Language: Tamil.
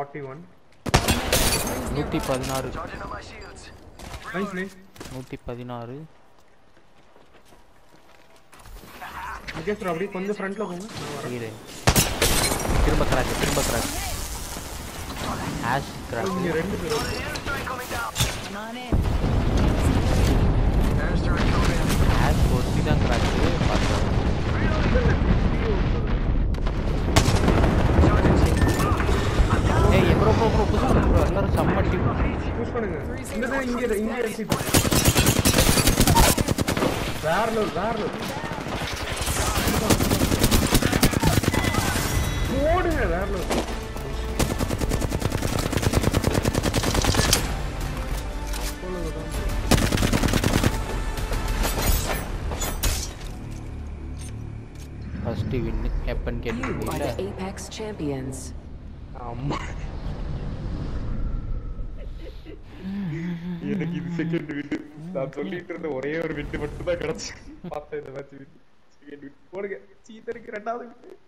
ஃபார்ட்டி ஒன் நூற்றி பதினாறு நைஸ் நைஸ் நூற்றி பதினாறு முகேஷ் bro, அப்படியே கொஞ்சம் ஃப்ரண்ட்ல போங்க நான் வரேன். இது திரும்ப கிராக் திரும்ப கிராக் ஹேஷ் கிராக் இங்க ரெண்டு பேர் I'm on in. ஹேஷ் ஒட்டி தான் கிராக் பார்த்து ஏய் ப்ரோ ப்ரோ ப்ரோ புஷ் பண்ணு ப்ரோ எல்லாரும் செம்ம டீம் புஷ் பண்ணுங்க இந்த side இங்க இங்க அடிச்சிட்டு வேற லெவல் வேற லெவல் போடுங்க வேற லெவல் ஃபர்ஸ்ட் வின் எப்பன்னு You are கேட்டீங்க the Apex champions. ஆமா எனக்கு இது செகண்ட் விட்டு நான் சொல்லிட்டு இருந்த ஒரே ஒரு விட்டு மட்டும் தான் கிடைச்சு பார்த்தேன் இந்த மேட்ச் விட்டு செகண்ட் விட்டு போடுங்க சீத்தருக்கு ரெண்டாவது விட்டு